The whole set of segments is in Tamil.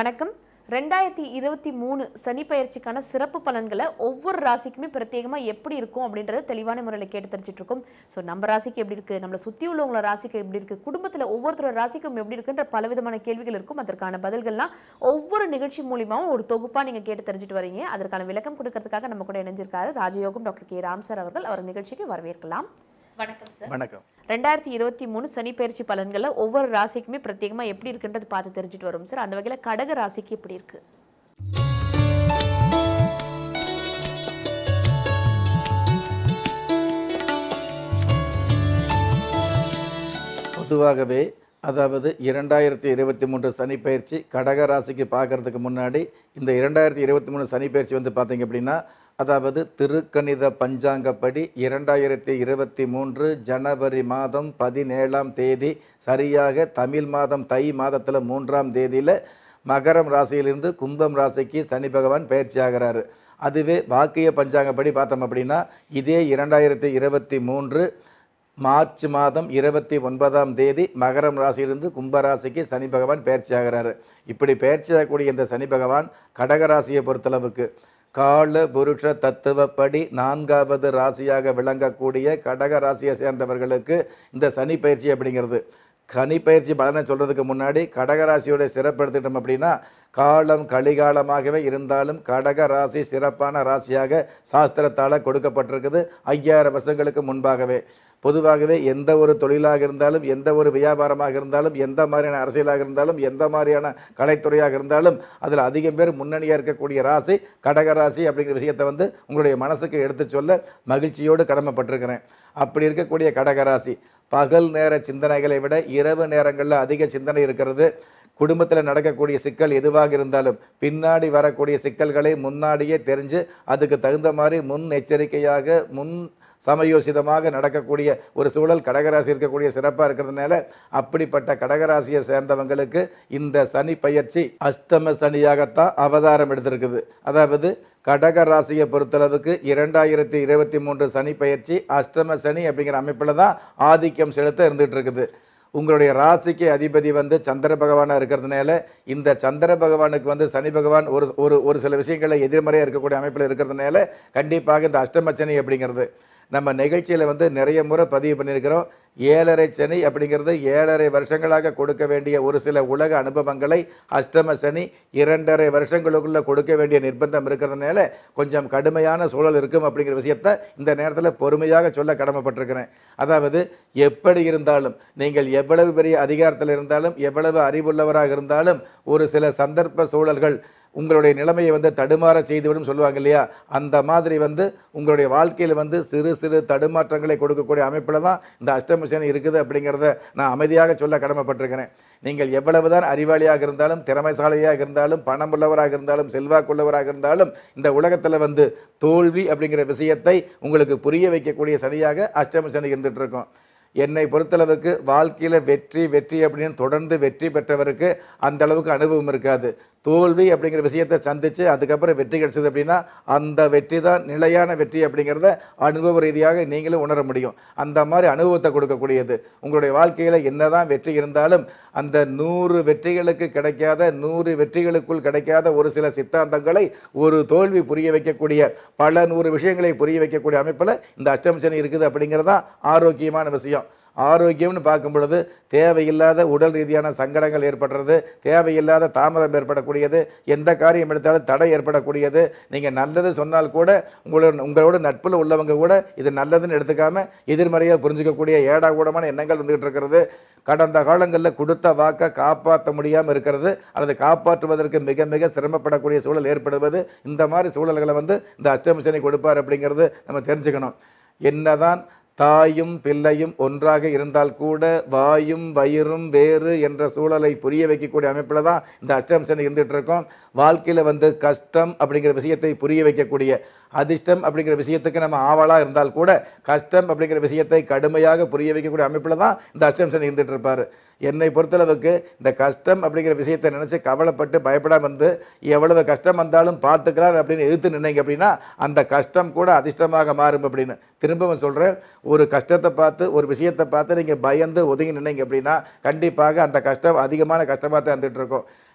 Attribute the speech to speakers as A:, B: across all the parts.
A: வணக்கம் ரெண்டாயிரத்தி இருபத்தி மூணு சனி பயிற்சிக்கான சிறப்பு பலன்களை ஒவ்வொரு ராசிக்குமே பிரத்யேகமாக எப்படி இருக்கும் அப்படின்றத தெளிவான முறையில் கேட்டு தெரிஞ்சுட்டு இருக்கோம் ஸோ நம்ம ராசிக்கு எப்படி இருக்கு நம்மளை சுற்றி உள்ளவங்கள ராசிக்கு எப்படி இருக்கு குடும்பத்தில் ஒவ்வொருத்தரோட ராசிக்கும் எப்படி இருக்குன்ற பலவிதமான கேள்விகள் இருக்கும் அதற்கான பதில்கள்லாம் ஒவ்வொரு நிகழ்ச்சி மூலியமாவும் ஒரு தொகுப்பாக நீங்கள் கேட்டு தெரிஞ்சுட்டு வரீங்க அதற்கான விளக்கம் கொடுக்கறதுக்காக நம்ம கூட இணைஞ்சிருக்காரு ராஜயோகம் டாக்டர் கே ராம் சார் அவர்கள் அவர் நிகழ்ச்சிக்கு வரவேற்கலாம் வணக்கம் சார்
B: வணக்கம்
A: ரெண்டாயிரத்தி இருபத்தி மூணு சனி பயிற்சி பலன்களை ஒவ்வொரு ராசிக்குமே பிரத்யேகமாக எப்படி இருக்குன்றது பார்த்து தெரிஞ்சுட்டு வரும் சார் அந்த வகையில் கடக ராசிக்கு எப்படி இருக்கு
B: பொதுவாகவே அதாவது இரண்டாயிரத்தி இருபத்தி மூன்று சனி பயிற்சி கடக ராசிக்கு பார்க்கறதுக்கு முன்னாடி இந்த இரண்டாயிரத்தி இருபத்தி மூணு சனி பயிற்சி வந்து பார்த்தீங்க அப்படின்னா அதாவது திருக்கணித பஞ்சாங்கப்படி இரண்டாயிரத்தி இருபத்தி மூன்று ஜனவரி மாதம் பதினேழாம் தேதி சரியாக தமிழ் மாதம் தை மாதத்தில் மூன்றாம் தேதியில் மகரம் ராசியிலிருந்து கும்பம் ராசிக்கு சனி பகவான் பயிற்சி ஆகிறாரு அதுவே வாக்கிய பஞ்சாங்கப்படி பார்த்தோம் அப்படின்னா இதே இரண்டாயிரத்தி இருபத்தி மூன்று மார்ச் மாதம் இருபத்தி ஒன்பதாம் தேதி மகரம் ராசியிலிருந்து கும்பராசிக்கு சனி பகவான் பயிற்சி ஆகிறாரு இப்படி பயிற்சி ஆகக்கூடிய இந்த சனி பகவான் கடகராசியை பொறுத்தளவுக்கு கால புருஷ தத்துவப்படி நான்காவது ராசியாக விளங்கக்கூடிய கடக ராசியை சேர்ந்தவர்களுக்கு இந்த சனி பயிற்சி அப்படிங்கிறது கனி பயிற்சி பலனை சொல்றதுக்கு முன்னாடி கடகராசியோட சிறப்பு எடுத்துட்டோம் அப்படின்னா காலம் கலிகாலமாகவே இருந்தாலும் கடக ராசி சிறப்பான ராசியாக சாஸ்திரத்தால் கொடுக்கப்பட்டிருக்குது ஐயாயிரம் வருஷங்களுக்கு முன்பாகவே பொதுவாகவே எந்த ஒரு தொழிலாக இருந்தாலும் எந்த ஒரு வியாபாரமாக இருந்தாலும் எந்த மாதிரியான அரசியலாக இருந்தாலும் எந்த மாதிரியான கலைத்துறையாக இருந்தாலும் அதில் அதிகம் பேர் முன்னணியாக இருக்கக்கூடிய ராசி கடக ராசி அப்படிங்கிற விஷயத்தை வந்து உங்களுடைய மனசுக்கு எடுத்து சொல்ல மகிழ்ச்சியோடு கடமைப்பட்டிருக்கிறேன் அப்படி இருக்கக்கூடிய கடகராசி பகல் நேர சிந்தனைகளை விட இரவு நேரங்களில் அதிக சிந்தனை இருக்கிறது குடும்பத்தில் நடக்கக்கூடிய சிக்கல் எதுவாக இருந்தாலும் பின்னாடி வரக்கூடிய சிக்கல்களை முன்னாடியே தெரிஞ்சு அதுக்கு தகுந்த மாதிரி முன் எச்சரிக்கையாக முன் சமயோசிதமாக நடக்கக்கூடிய ஒரு சூழல் கடகராசி இருக்கக்கூடிய சிறப்பாக இருக்கிறதுனால அப்படிப்பட்ட கடகராசியை சேர்ந்தவங்களுக்கு இந்த சனி பயிற்சி அஷ்டம சனியாகத்தான் அவதாரம் எடுத்திருக்குது அதாவது கடக ராசியை பொறுத்தளவுக்கு இரண்டாயிரத்தி இருபத்தி மூன்று சனி பயிற்சி அஷ்டம சனி அப்படிங்கிற அமைப்பில் தான் ஆதிக்கம் செலுத்த இருந்துகிட்டு இருக்குது உங்களுடைய ராசிக்கு அதிபதி வந்து சந்திர பகவானாக இருக்கிறதுனால இந்த சந்திர பகவானுக்கு வந்து சனி பகவான் ஒரு ஒரு ஒரு சில விஷயங்களை எதிர்மறையாக இருக்கக்கூடிய அமைப்பில் இருக்கிறதுனால கண்டிப்பாக இந்த அஷ்டம சனி அப்படிங்கிறது நம்ம நிகழ்ச்சியில் வந்து நிறைய முறை பதிவு பண்ணியிருக்கிறோம் ஏழரை சனி அப்படிங்கிறது ஏழரை வருஷங்களாக கொடுக்க வேண்டிய ஒரு சில உலக அனுபவங்களை அஷ்டம சனி இரண்டரை வருஷங்களுக்குள்ள கொடுக்க வேண்டிய நிர்பந்தம் இருக்கிறதுனால கொஞ்சம் கடுமையான சூழல் இருக்கும் அப்படிங்கிற விஷயத்த இந்த நேரத்தில் பொறுமையாக சொல்ல கடமைப்பட்டிருக்கிறேன் அதாவது எப்படி இருந்தாலும் நீங்கள் எவ்வளவு பெரிய அதிகாரத்தில் இருந்தாலும் எவ்வளவு அறிவுள்ளவராக இருந்தாலும் ஒரு சில சந்தர்ப்ப சூழல்கள் உங்களுடைய நிலைமையை வந்து தடுமாற செய்துவிடும் சொல்லுவாங்க இல்லையா அந்த மாதிரி வந்து உங்களுடைய வாழ்க்கையில் வந்து சிறு சிறு தடுமாற்றங்களை கொடுக்கக்கூடிய அமைப்பில் தான் இந்த அஷ்டம சனி இருக்குது அப்படிங்கிறத நான் அமைதியாக சொல்ல கடமைப்பட்டிருக்கிறேன் நீங்கள் எவ்வளவுதான் அறிவாளியாக இருந்தாலும் திறமைசாலியாக இருந்தாலும் பணமுள்ளவராக இருந்தாலும் செல்வாக்குள்ளவராக இருந்தாலும் இந்த உலகத்தில் வந்து தோல்வி அப்படிங்கிற விஷயத்தை உங்களுக்கு புரிய வைக்கக்கூடிய சனியாக அஷ்டம சனி இருந்துட்டு இருக்கும் என்னை பொறுத்தளவுக்கு வாழ்க்கையில் வெற்றி வெற்றி அப்படின்னு தொடர்ந்து வெற்றி பெற்றவருக்கு அந்த அளவுக்கு அனுபவம் இருக்காது தோல்வி அப்படிங்கிற விஷயத்தை சந்தித்து அதுக்கப்புறம் வெற்றி கிடைச்சது அப்படின்னா அந்த வெற்றி தான் நிலையான வெற்றி அப்படிங்கிறத அனுபவ ரீதியாக நீங்களும் உணர முடியும் அந்த மாதிரி அனுபவத்தை கொடுக்கக்கூடியது உங்களுடைய வாழ்க்கையில் என்னதான் வெற்றி இருந்தாலும் அந்த நூறு வெற்றிகளுக்கு கிடைக்காத நூறு வெற்றிகளுக்குள் கிடைக்காத ஒரு சில சித்தாந்தங்களை ஒரு தோல்வி புரிய வைக்கக்கூடிய பல நூறு விஷயங்களை புரிய வைக்கக்கூடிய அமைப்பில் இந்த அஷ்டமசனி இருக்குது அப்படிங்கிறது தான் ஆரோக்கியமான விஷயம் ஆரோக்கியம்னு பார்க்கும் பொழுது தேவையில்லாத உடல் ரீதியான சங்கடங்கள் ஏற்படுறது தேவையில்லாத தாமதம் ஏற்படக்கூடியது எந்த காரியம் எடுத்தாலும் தடை ஏற்படக்கூடியது நீங்கள் நல்லது சொன்னால் கூட உங்களோட உங்களோட நட்பில் உள்ளவங்க கூட இது நல்லதுன்னு எடுத்துக்காம எதிர்மறையாக புரிஞ்சுக்கக்கூடிய ஏடா கூடமான எண்ணங்கள் வந்துகிட்டு இருக்கிறது கடந்த காலங்களில் கொடுத்த வாக்கை காப்பாற்ற முடியாமல் இருக்கிறது அல்லது காப்பாற்றுவதற்கு மிக மிக சிரமப்படக்கூடிய சூழல் ஏற்படுவது இந்த மாதிரி சூழல்களை வந்து இந்த அஷ்டமசனி கொடுப்பார் அப்படிங்கிறது நம்ம தெரிஞ்சுக்கணும் என்னதான் தாயும் பிள்ளையும் ஒன்றாக இருந்தால் கூட வாயும் வயிறும் வேறு என்ற சூழலை புரிய வைக்கக்கூடிய அமைப்பில் தான் இந்த அஷ்டம் சனி இருந்துகிட்டு இருக்கோம் வாழ்க்கையில் வந்து கஷ்டம் அப்படிங்கிற விஷயத்தை புரிய வைக்கக்கூடிய அதிர்ஷ்டம் அப்படிங்கிற விஷயத்துக்கு நம்ம ஆவலாக இருந்தால் கூட கஷ்டம் அப்படிங்கிற விஷயத்தை கடுமையாக புரிய வைக்கக்கூடிய அமைப்பில் தான் இந்த அஷ்டம் சனி இருந்துகிட்டு இருப்பார் என்னை பொறுத்தளவுக்கு இந்த கஷ்டம் அப்படிங்கிற விஷயத்தை நினச்சி கவலைப்பட்டு பயப்படாம வந்து எவ்வளவு கஷ்டம் வந்தாலும் பார்த்துக்கலாம் அப்படின்னு எதிர்த்து நின்னீங்க அப்படின்னா அந்த கஷ்டம் கூட அதிர்ஷ்டமாக மாறும் அப்படின்னு திரும்பவும் சொல்கிறேன் ஒரு கஷ்டத்தை பார்த்து ஒரு விஷயத்தை பார்த்து நீங்கள் பயந்து ஒதுங்கி நின்னீங்க அப்படின்னா கண்டிப்பாக அந்த கஷ்டம் அதிகமான கஷ்டமாக தான் இருந்துகிட்டு இருக்கும்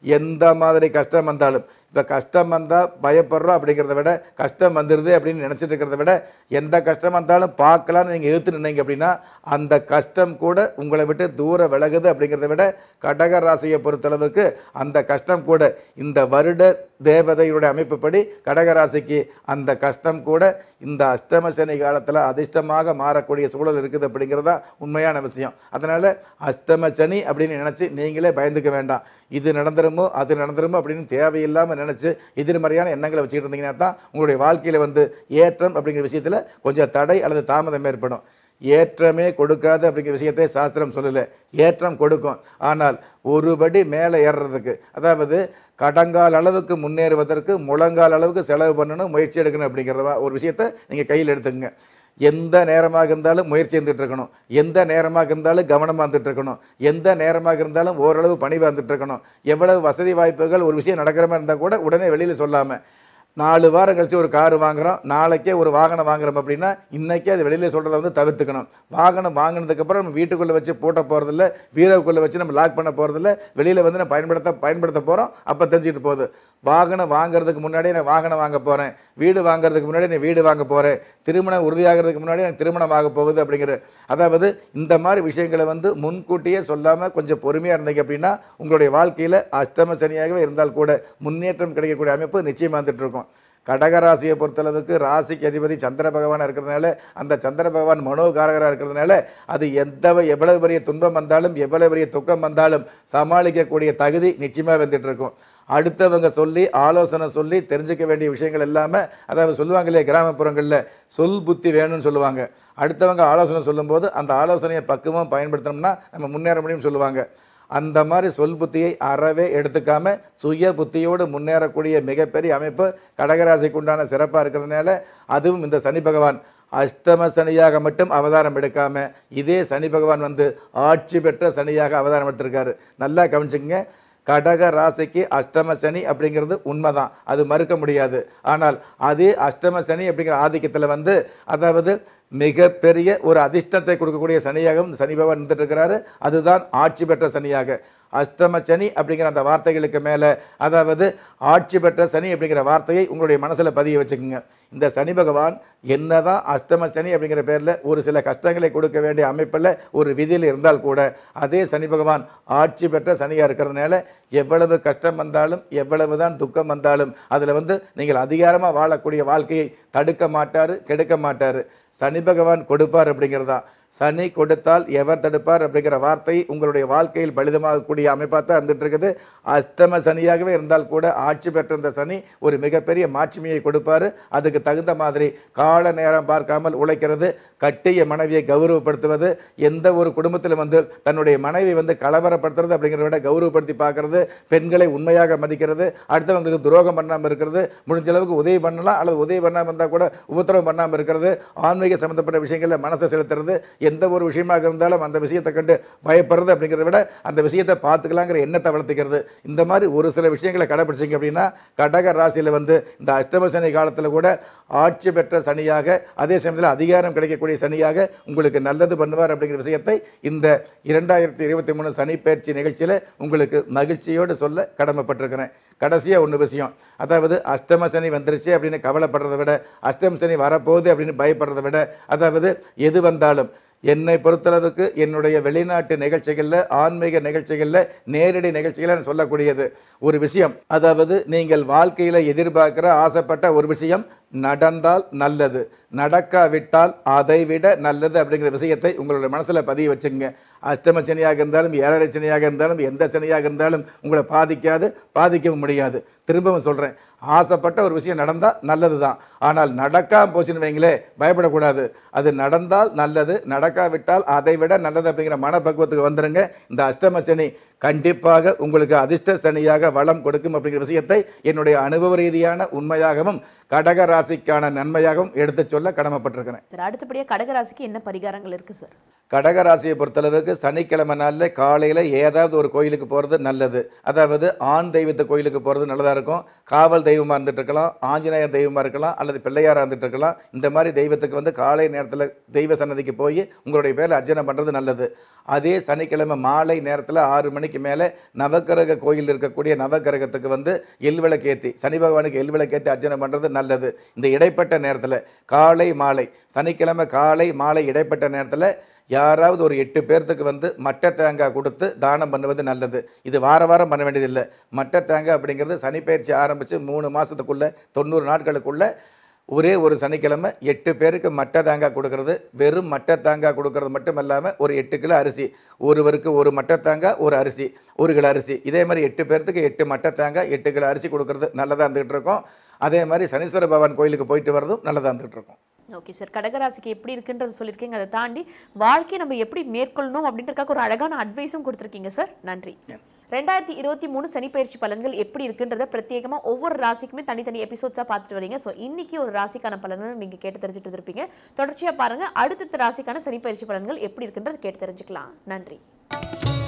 B: எந்த மாதிரி கஷ்டம் வந்தாலும் இப்போ கஷ்டம் வந்தால் பயப்படுறோம் அப்படிங்கிறத விட கஷ்டம் வந்துடுது அப்படின்னு நினச்சிட்டு இருக்கிறத விட எந்த கஷ்டம் வந்தாலும் பார்க்கலாம்னு நீங்கள் எதிர்த்து நின்னீங்க அப்படின்னா அந்த கஷ்டம் கூட உங்களை விட்டு தூர விலகுது அப்படிங்கிறத விட கடக ராசியை பொறுத்தளவுக்கு அந்த கஷ்டம் கூட இந்த வருட தேவதையுடைய அமைப்புப்படி கடகராசிக்கு அந்த கஷ்டம் கூட இந்த அஷ்டம சனி காலத்தில் அதிர்ஷ்டமாக மாறக்கூடிய சூழல் இருக்குது அப்படிங்கிறது தான் உண்மையான விஷயம் அதனால் அஷ்டம சனி அப்படின்னு நினச்சி நீங்களே பயந்துக்க வேண்டாம் இது நடந்துருமோ அது நடந்துருமோ அப்படின்னு தேவையில்லாமல் நினச்சி எதிர்மறையான எண்ணங்களை வச்சுக்கிட்டு இருந்தீங்கன்னா தான் உங்களுடைய வாழ்க்கையில் வந்து ஏற்றம் அப்படிங்கிற விஷயத்தில் கொஞ்சம் தடை அல்லது தாமதம் ஏற்படும் ஏற்றமே கொடுக்காது அப்படிங்கிற விஷயத்தை சாஸ்திரம் சொல்லலை ஏற்றம் கொடுக்கும் ஆனால் ஒருபடி மேலே ஏறுறதுக்கு அதாவது கடங்கால் அளவுக்கு முன்னேறுவதற்கு முழங்கால் அளவுக்கு செலவு பண்ணணும் முயற்சி எடுக்கணும் அப்படிங்கிறத ஒரு விஷயத்தை நீங்கள் கையில் எடுத்துக்கங்க எந்த நேரமாக இருந்தாலும் முயற்சி இருந்துட்டு இருக்கணும் எந்த நேரமாக இருந்தாலும் கவனமாக இருந்துட்டு இருக்கணும் எந்த நேரமாக இருந்தாலும் ஓரளவு பணிவாக இருந்துட்டு இருக்கணும் எவ்வளவு வசதி வாய்ப்புகள் ஒரு விஷயம் நடக்கிற மாதிரி இருந்தால் கூட உடனே வெளியில் சொல்லாமல் நாலு வாரம் கழிச்சு ஒரு கார் வாங்குறோம் நாளைக்கே ஒரு வாகனம் வாங்குறோம் அப்படின்னா இன்னைக்கே அது வெளியில் சொல்கிறத வந்து தவிர்த்துக்கணும் வாகனம் வாங்கினதுக்கப்புறம் நம்ம வீட்டுக்குள்ளே வச்சு பூட்ட போகிறதில்ல வீரவுக்குள்ளே வச்சு நம்ம லாக் பண்ண போகிறதில்ல வெளியில் வந்து நம்ம பயன்படுத்த பயன்படுத்த போகிறோம் அப்போ தெரிஞ்சுக்கிட்டு போகுது வாகனம் வாங்குறதுக்கு முன்னாடியே நான் வாகனம் வாங்க போகிறேன் வீடு வாங்குறதுக்கு முன்னாடி நான் வீடு வாங்க போகிறேன் திருமணம் உறுதியாகிறதுக்கு முன்னாடி எனக்கு திருமணம் ஆக போகுது அப்படிங்கிற அதாவது இந்த மாதிரி விஷயங்களை வந்து முன்கூட்டியே சொல்லாமல் கொஞ்சம் பொறுமையாக இருந்தீங்க அப்படின்னா உங்களுடைய வாழ்க்கையில் அஷ்டம சனியாகவே இருந்தால் கூட முன்னேற்றம் கிடைக்கக்கூடிய அமைப்பு நிச்சயமாக வந்துட்டு இருக்கும் கடகராசியை பொறுத்தளவுக்கு ராசிக்கு அதிபதி சந்திர பகவானாக இருக்கிறதுனால அந்த சந்திர பகவான் மனோகாரகராக இருக்கிறதுனால அது எந்த எவ்வளவு பெரிய துன்பம் வந்தாலும் எவ்வளவு பெரிய துக்கம் வந்தாலும் சமாளிக்கக்கூடிய தகுதி நிச்சயமாக வந்துட்டு இருக்கும் அடுத்தவங்க சொல்லி ஆலோசனை சொல்லி தெரிஞ்சுக்க வேண்டிய விஷயங்கள் எல்லாமே அதாவது சொல்லுவாங்க இல்லையா கிராமப்புறங்களில் சொல் புத்தி வேணும்னு சொல்லுவாங்க அடுத்தவங்க ஆலோசனை சொல்லும்போது அந்த ஆலோசனையை பக்குவமாக பயன்படுத்தினோம்னா நம்ம முன்னேற முடியும்னு சொல்லுவாங்க அந்த மாதிரி சொல் புத்தியை அறவே எடுத்துக்காம சுய புத்தியோடு முன்னேறக்கூடிய மிகப்பெரிய அமைப்பு கடகராசிக்கு உண்டான சிறப்பாக இருக்கிறதுனால அதுவும் இந்த சனி பகவான் அஷ்டம சனியாக மட்டும் அவதாரம் எடுக்காம இதே சனி பகவான் வந்து ஆட்சி பெற்ற சனியாக அவதாரம் எடுத்திருக்காரு நல்லா கவனிச்சுங்க கடக ராசிக்கு அஷ்டம சனி அப்படிங்கிறது உண்மைதான் அது மறுக்க முடியாது ஆனால் அதே அஷ்டம சனி அப்படிங்கிற ஆதிக்கத்தில் வந்து அதாவது மிகப்பெரிய ஒரு அதிர்ஷ்டத்தை கொடுக்கக்கூடிய சனியாகவும் இந்த சனி பகவான் இருந்துட்டு இருக்கிறாரு அதுதான் ஆட்சி பெற்ற சனியாக அஷ்டம சனி அப்படிங்கிற அந்த வார்த்தைகளுக்கு மேலே அதாவது ஆட்சி பெற்ற சனி அப்படிங்கிற வார்த்தையை உங்களுடைய மனசில் பதிய வச்சுக்கோங்க இந்த சனி பகவான் என்னதான் அஷ்டம சனி அப்படிங்கிற பேரில் ஒரு சில கஷ்டங்களை கொடுக்க வேண்டிய அமைப்பில் ஒரு விதியில் இருந்தால் கூட அதே சனி பகவான் ஆட்சி பெற்ற சனியாக இருக்கிறதுனால எவ்வளவு கஷ்டம் வந்தாலும் எவ்வளவு தான் துக்கம் வந்தாலும் அதில் வந்து நீங்கள் அதிகாரமாக வாழக்கூடிய வாழ்க்கையை தடுக்க மாட்டார் கெடுக்க மாட்டார் சனி பகவான் கொடுப்பார் அப்படிங்கிறதா சனி கொடுத்தால் எவர் தடுப்பார் அப்படிங்கிற வார்த்தை உங்களுடைய வாழ்க்கையில் பலிதமாகக்கூடிய அமைப்பாக தான் இருந்துட்டு இருக்குது அஸ்தம சனியாகவே இருந்தால் கூட ஆட்சி பெற்ற இந்த சனி ஒரு மிகப்பெரிய மாட்சிமையை கொடுப்பாரு அதுக்கு தகுந்த மாதிரி கால நேரம் பார்க்காமல் உழைக்கிறது கட்டிய மனைவியை கௌரவப்படுத்துவது எந்த ஒரு குடும்பத்தில் வந்து தன்னுடைய மனைவி வந்து கலவரப்படுத்துறது அப்படிங்கிறத விட கௌரவப்படுத்தி பார்க்கறது பெண்களை உண்மையாக மதிக்கிறது அடுத்தவங்களுக்கு துரோகம் பண்ணாமல் இருக்கிறது முடிஞ்ச அளவுக்கு உதவி பண்ணலாம் அல்லது உதவி பண்ணாமல் இருந்தால் கூட உபத்திரவம் பண்ணாமல் இருக்கிறது ஆன்மீக சம்மந்தப்பட்ட விஷயங்களில் மனசை செலுத்துறது எந்த ஒரு விஷயமாக இருந்தாலும் அந்த விஷயத்தை கண்டு பயப்படுறது அப்படிங்கிறத விட அந்த விஷயத்தை பார்த்துக்கலாங்கிற எண்ணத்தை வளர்த்துக்கிறது இந்த மாதிரி ஒரு சில விஷயங்களை கடைபிடிச்சிங்க அப்படின்னா கடக ராசியில் வந்து இந்த அஷ்டம சனி காலத்தில் கூட ஆட்சி பெற்ற சனியாக அதே சமயத்தில் அதிகாரம் கிடைக்கக்கூடிய சனியாக உங்களுக்கு நல்லது பண்ணுவார் அப்படிங்கிற விஷயத்தை இந்த இரண்டாயிரத்தி இருபத்தி மூணு சனி பயிற்சி நிகழ்ச்சியில் உங்களுக்கு மகிழ்ச்சியோடு சொல்ல கடமைப்பட்டிருக்கிறேன் கடைசியாக ஒன்று விஷயம் அதாவது அஷ்டம சனி வந்துருச்சு அப்படின்னு கவலைப்படுறதை விட அஷ்டம சனி வரப்போகுது அப்படின்னு பயப்படுறதை விட அதாவது எது வந்தாலும் என்னை பொறுத்தளவுக்கு என்னுடைய வெளிநாட்டு நிகழ்ச்சிகளில் ஆன்மீக நிகழ்ச்சிகளில் நேரடி நிகழ்ச்சிகளை நான் சொல்லக்கூடியது ஒரு விஷயம் அதாவது நீங்கள் வாழ்க்கையில் எதிர்பார்க்கிற ஆசைப்பட்ட ஒரு விஷயம் நடந்தால் நல்லது நடக்காவிட்டால் அதை விட நல்லது அப்படிங்கிற விஷயத்தை உங்களுடைய மனசில் பதிய வச்சுங்க அஷ்டம சனியாக இருந்தாலும் ஏழரை சனியாக இருந்தாலும் எந்த சனியாக இருந்தாலும் உங்களை பாதிக்காது பாதிக்கவும் முடியாது திரும்பவும் சொல்கிறேன் ஆசைப்பட்ட ஒரு விஷயம் நடந்தால் நல்லது தான் ஆனால் நடக்காம போச்சுன்னு வைங்களே பயப்படக்கூடாது அது நடந்தால் நல்லது நடக்காவிட்டால் அதை விட நல்லது அப்படிங்கிற மனப்பக்குவத்துக்கு வந்துருங்க இந்த அஷ்டம சனி கண்டிப்பாக உங்களுக்கு அதிர்ஷ்ட சனியாக வளம் கொடுக்கும் அப்படிங்கிற விஷயத்தை என்னுடைய அனுபவ ரீதியான உண்மையாகவும் கடக ராசிக்கான நன்மையாகவும் எடுத்துச் சொல்ல கடமைப்பட்டிருக்கிறேன்
A: சார் அடுத்தபடியாக கடகராசிக்கு என்ன பரிகாரங்கள் இருக்கு சார்
B: கடக ராசியை பொறுத்தளவுக்கு சனிக்கிழமை நாளில் காலையில் ஏதாவது ஒரு கோயிலுக்கு போகிறது நல்லது அதாவது ஆண் தெய்வத்தை கோயிலுக்கு போகிறது நல்லதாக இருக்கும் காவல் தெய்வமாக இருந்துட்டு இருக்கலாம் ஆஞ்சநேயர் தெய்வமாக இருக்கலாம் அல்லது பிள்ளையாராக இருந்துட்டு இருக்கலாம் இந்த மாதிரி தெய்வத்துக்கு வந்து காலை நேரத்தில் தெய்வ சன்னதிக்கு போய் உங்களுடைய பேரில் அர்ச்சனை பண்ணுறது நல்லது அதே சனிக்கிழமை மாலை நேரத்தில் ஆறு மணிக்கு மேலே நவக்கிரக கோயில் இருக்கக்கூடிய நவக்கிரகத்துக்கு வந்து எல்விளக்கேற்றி சனி பகவானுக்கு எல்விளக்கேற்றி அர்ச்சனை பண்ணுறது நல்லது இந்த இடைப்பட்ட நேரத்தில் காலை மாலை சனிக்கிழமை காலை மாலை இடைப்பட்ட நேரத்தில் யாராவது ஒரு எட்டு பேர்த்துக்கு வந்து மட்டை தேங்காய் கொடுத்து தானம் பண்ணுவது நல்லது இது வார வாரம் பண்ண வேண்டியதில்லை மட்டை தேங்காய் அப்படிங்கிறது சனிப்பயிற்சி ஆரம்பித்து மூணு மாதத்துக்குள்ளே தொண்ணூறு நாட்களுக்குள்ள ஒரே ஒரு சனிக்கிழமை எட்டு பேருக்கு மட்டை தேங்காய் கொடுக்கறது வெறும் மட்டை தேங்காய் கொடுக்கறது மட்டும் இல்லாமல் ஒரு எட்டு கிலோ அரிசி ஒருவருக்கு ஒரு மட்டை தேங்காய் ஒரு அரிசி ஒரு கிலோ அரிசி இதே மாதிரி எட்டு பேர்த்துக்கு எட்டு மட்டை தேங்காய் எட்டு கிலோ அரிசி கொடுக்கறது நல்லதாக இருந்துகிட்டு இருக்கோம் அதே மாதிரி சனீஸ்வர பகவான் கோயிலுக்கு போயிட்டு வரதும் நல்லதாக இருந்துகிட்டு இருக்கும்
A: ஓகே சார் கடகராசிக்கு எப்படி இருக்குன்றது சொல்லியிருக்கீங்க அதை தாண்டி வாழ்க்கையை நம்ம எப்படி மேற்கொள்ளணும் அப்படின்றதுக்காக ஒரு அழகான அட்வைஸும் கொடுத்துருக்கீங்க சார் நன்றி ரெண்டாயிரத்தி இருபத்தி மூணு சனிப்பயிற்சி பலன்கள் எப்படி இருக்குன்றத பிரத்யேகமா ஒவ்வொரு ராசிக்குமே தனித்தனி எபிசோட்ஸாக பார்த்துட்டு வரீங்க ஸோ இன்னைக்கு ஒரு ராசிக்கான பலன்கள் நீங்க கேட்டு தெரிஞ்சுட்டு இருப்பீங்க தொடர்ச்சியா பாருங்க அடுத்தடுத்த ராசிக்கான சனிப்பயிற்சி பலன்கள் எப்படி இருக்குன்றது கேட்டு தெரிஞ்சுக்கலாம் நன்றி